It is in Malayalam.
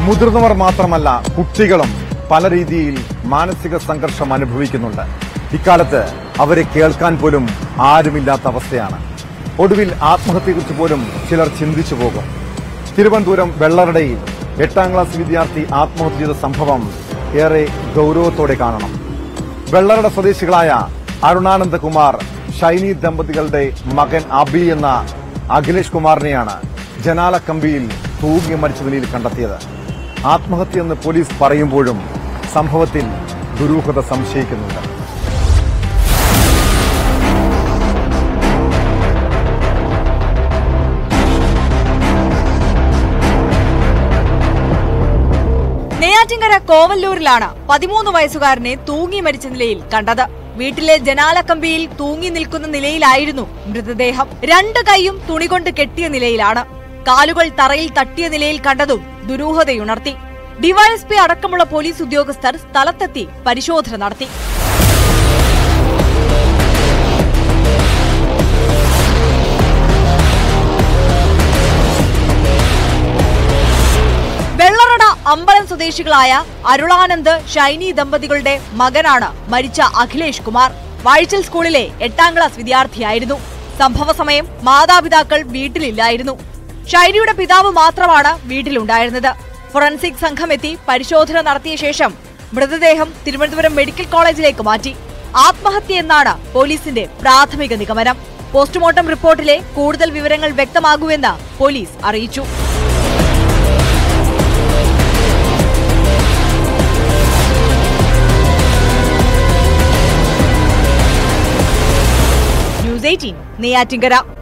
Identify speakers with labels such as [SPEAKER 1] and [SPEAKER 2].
[SPEAKER 1] മുതിർന്നവർ മാത്രമല്ല കുട്ടികളും പല രീതിയിൽ മാനസിക സംഘർഷം അനുഭവിക്കുന്നുണ്ട് ഇക്കാലത്ത് അവരെ കേൾക്കാൻ പോലും ആരുമില്ലാത്ത അവസ്ഥയാണ് ഒടുവിൽ ആത്മഹത്യയെക്കുറിച്ച് പോലും ചിലർ ചിന്തിച്ചു പോകും തിരുവനന്തപുരം വെള്ളറടയിൽ എട്ടാം ക്ലാസ് വിദ്യാർത്ഥി ആത്മഹത്യ ചെയ്ത സംഭവം ഏറെ ഗൌരവത്തോടെ കാണണം വെള്ളറട സ്വദേശികളായ അരുണാനന്ദകുമാർ ഷൈനി ദമ്പതികളുടെ മകൻ അബി എന്ന അഖിലേഷ് കുമാറിനെയാണ് ജനാല കമ്പിയിൽ തൂങ്ങി മരിച്ച നിലയിൽ കണ്ടെത്തിയത് ആത്മഹത്യയെന്ന് പോലീസ് പറയുമ്പോഴും സംഭവത്തിൽ ദുരൂഹത സംശയിക്കുന്നുണ്ട്
[SPEAKER 2] നെയ്യാറ്റിങ്കര കോവല്ലൂരിലാണ് പതിമൂന്ന് വയസ്സുകാരനെ തൂങ്ങി മരിച്ച നിലയിൽ കണ്ടത് വീട്ടിലെ ജനാലക്കമ്പിയിൽ തൂങ്ങി നിൽക്കുന്ന നിലയിലായിരുന്നു മൃതദേഹം രണ്ട് കൈയും തുണികൊണ്ട് കെട്ടിയ നിലയിലാണ് കാലുകൾ തറയിൽ തട്ടിയ നിലയിൽ കണ്ടതും ദുരൂഹതയുണർത്തി ഡിവൈഎസ്പി അടക്കമുള്ള പോലീസ് ഉദ്യോഗസ്ഥർ സ്ഥലത്തെത്തി പരിശോധന നടത്തി വെള്ളറട അമ്പലം സ്വദേശികളായ അരുളാനന്ദ് ഷൈനി ദമ്പതികളുടെ മകനാണ് മരിച്ച അഖിലേഷ് കുമാർ വാഴ്ചൽ സ്കൂളിലെ എട്ടാം ക്ലാസ് വിദ്യാർത്ഥിയായിരുന്നു സംഭവ സമയം മാതാപിതാക്കൾ വീട്ടിലില്ലായിരുന്നു ഷൈനിയുടെ പിതാവ് മാത്രമാണ് വീട്ടിലുണ്ടായിരുന്നത് ഫോറൻസിക് സംഘം എത്തി പരിശോധന നടത്തിയ ശേഷം മൃതദേഹം തിരുവനന്തപുരം മെഡിക്കൽ കോളേജിലേക്ക് മാറ്റി ആത്മഹത്യ എന്നാണ് പോലീസിന്റെ പ്രാഥമിക നിഗമനം പോസ്റ്റ്മോർട്ടം റിപ്പോർട്ടിലെ കൂടുതൽ വിവരങ്ങൾ വ്യക്തമാകുമെന്ന് പോലീസ് അറിയിച്ചു ന്യൂസ് എയ്റ്റീൻ നെയ്യാറ്റിങ്കര